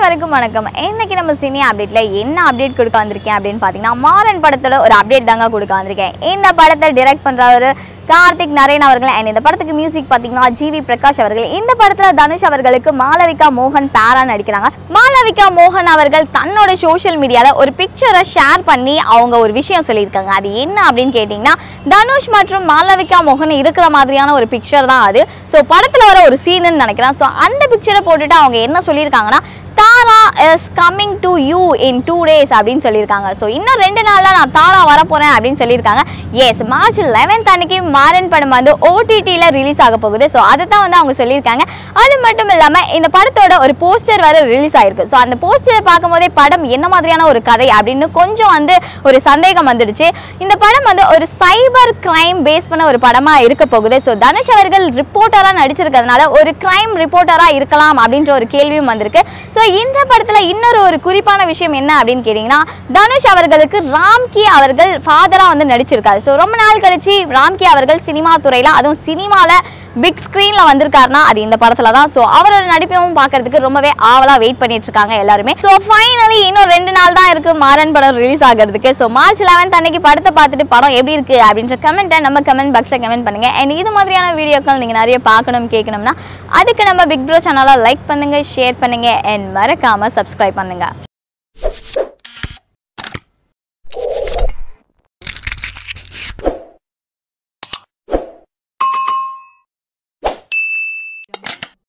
அனைவருக்கும் வணக்கம் இன்னைக்கு நம்ம சினி அப்டேட்ல என்ன அப்டேட் கொடுக்க வந்திருக்கேன் அப்படின்னு பார்த்தீங்கன்னா மாறன் படத்தோட ஒரு அப்டேட் தாங்க கொடுக்க வந்திருக்கேன் இந்த படத்தை டிரெக்ட் பண்றவர் கார்த்திக் நரேன் அவர்கள் அண்ட் இந்த படத்துக்கு மியூசிக் பார்த்தீங்கன்னா ஜிவி பிரகாஷ் அவர்கள் இந்த படத்தில் தனுஷ் அவர்களுக்கு மாளவிகா மோகன் பேரா நடிக்கிறாங்க மாளவிகா மோகன் அவர்கள் தன்னோட சோஷியல் மீடியாவில் ஒரு பிக்சரை ஷேர் பண்ணி அவங்க ஒரு விஷயம் சொல்லியிருக்காங்க அது என்ன அப்படின்னு கேட்டிங்கன்னா தனுஷ் மற்றும் மாளவிகா மோகன் இருக்கிற மாதிரியான ஒரு பிக்சர் தான் அது ஸோ படத்தில் வர ஒரு சீனுன்னு நினைக்கிறேன் ஸோ அந்த பிக்சரை போட்டுட்டு அவங்க என்ன சொல்லியிருக்காங்கன்னா Tara is coming to you in two days அப்படின்னு சொல்லியிருக்காங்க ஸோ இன்னும் ரெண்டு நாளில் நான் தாரா வரப்போகிறேன் அப்படின்னு சொல்லியிருக்காங்க எஸ் மார்ச் லெவன்த் அன்னைக்கு மாறன் படம் வந்து ஓடிடியில் ரிலீஸ் ஆக போகுது ஸோ அதை தான் வந்து அவங்க சொல்லியிருக்காங்க அது மட்டும் இல்லாமல் இந்த படத்தோட ஒரு போஸ்டர் வர ரிலீஸ் ஆயிருக்கு ஸோ அந்த போஸ்டரை பார்க்கும்போதே படம் என்ன மாதிரியான ஒரு கதை அப்படின்னு கொஞ்சம் வந்து ஒரு சந்தேகம் வந்துடுச்சு இந்த படம் வந்து ஒரு சைபர் கிரைம் பேஸ் பண்ண ஒரு படமாக இருக்க போகுது ஸோ தனுஷ் அவர்கள் ரிப்போர்ட்டராக நடிச்சிருக்கிறதுனால ஒரு கிரைம் ரிப்போர்ட்டராக இருக்கலாம் அப்படின்ற ஒரு கேள்வியும் வந்திருக்கு ஸோ இந்த படத்தில் இன்னொரு ஒரு குறிப்பான விஷயம் என்ன அப்படின்னு கேட்டிங்கன்னா தனுஷ் அவர்களுக்கு ராம்கி அவர்கள் ஃபாதராக வந்து நடிச்சிருக்காரு ஸோ ரொம்ப நாள் கழிச்சு ராம்கி அவர்கள் சினிமா துறையில் அதுவும் சினிமாவில் பிக் ஸ்க்ரீனில் வந்திருக்காருன்னா அது இந்த படத்தில் தான் ஸோ அவரோட நடிப்பையும் பார்க்கறதுக்கு ரொம்பவே ஆவலாக வெயிட் பண்ணிட்டு இருக்காங்க எல்லாருமே ஸோ ஃபைனலி இன்னும் ரெண்டு நாள் தான் இருக்கு மாறன் படம் ரிலீஸ் ஆகிறதுக்கு ஸோ மார்ச் லெவன்த் அன்னைக்கு படத்தை பார்த்துட்டு படம் எப்படி இருக்கு அப்படின்ற கமெண்ட்டை நம்ம கமெண்ட் பாக்ஸில் கமெண்ட் பண்ணுங்க அண்ட் இது மாதிரியான வீடியோக்கள் நீங்கள் நிறைய பார்க்கணும் கேட்கணும்னா அதுக்கு நம்ம பிக் ப்ரோ சேனலை லைக் பண்ணுங்க ஷேர் பண்ணுங்க அண்ட் மறக்காம சப்ஸ்கிரைப் பண்ணுங்க